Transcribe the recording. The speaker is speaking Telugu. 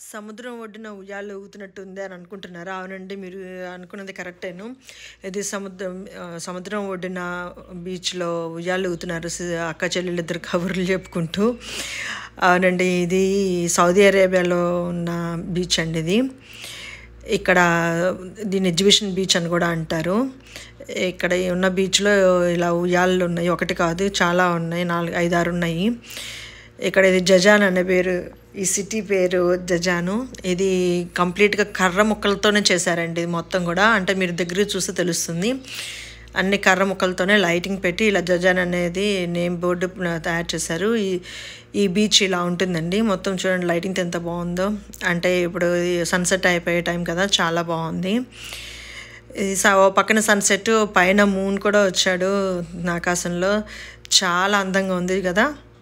సముద్రం ఒడ్డున ఉయ్యాలు ఊగుతున్నట్టు ఉంది అని అనుకుంటున్నారా అవునండి మీరు అనుకున్నది కరెక్టేను ఇది సముద్రం ఆ, సముద్రం ఒడ్డున బీచ్లో ఉయ్యాలు ఊగుతున్నారు సి- అక్క చెల్లెలు ఇద్దరు కబుర్లు చెప్పుకుంటూ అవునండి ఇది సౌదీ అరేబియాలో ఉన్న బీచ్ అండి ఇది ఇక్కడ దీన్ని ఎగ్జిబిషన్ బీచ్ అని కూడా అంటారు ఇక్కడ ఉన్న బీచ్లో ఇలా ఉయ్యాలు ఉన్నాయి ఒకటి కాదు చాలా ఉన్నాయి నాలుగు ఐదారు ఉన్నాయి ఇక్కడ ఇది జజాన్ అనే పేరు ఈ సిటీ పేరు జజాను ఇది కంప్లీట్గా కర్ర ముక్కలతోనే చేశారండి ఇది మొత్తం కూడా అంటే మీరు దగ్గర చూస్తే తెలుస్తుంది అన్ని కర్ర ముక్కలతోనే లైటింగ్ పెట్టి ఇలా జజాన్ అనేది నేమ్ బోర్డు తయారు చేశారు ఈ ఈ బీచ్ ఇలా ఉంటుందండి మొత్తం చూడండి లైటింగ్ ఎంత బాగుందో అంటే ఇప్పుడు సన్సెట్ అయిపోయే టైం కదా చాలా బాగుంది ఇది స- ఓ పక్కన సన్సెట్ పైన మూన్ కూడా వచ్చాడు ఆకాశంలో చాలా అందంగా ఉంది కదా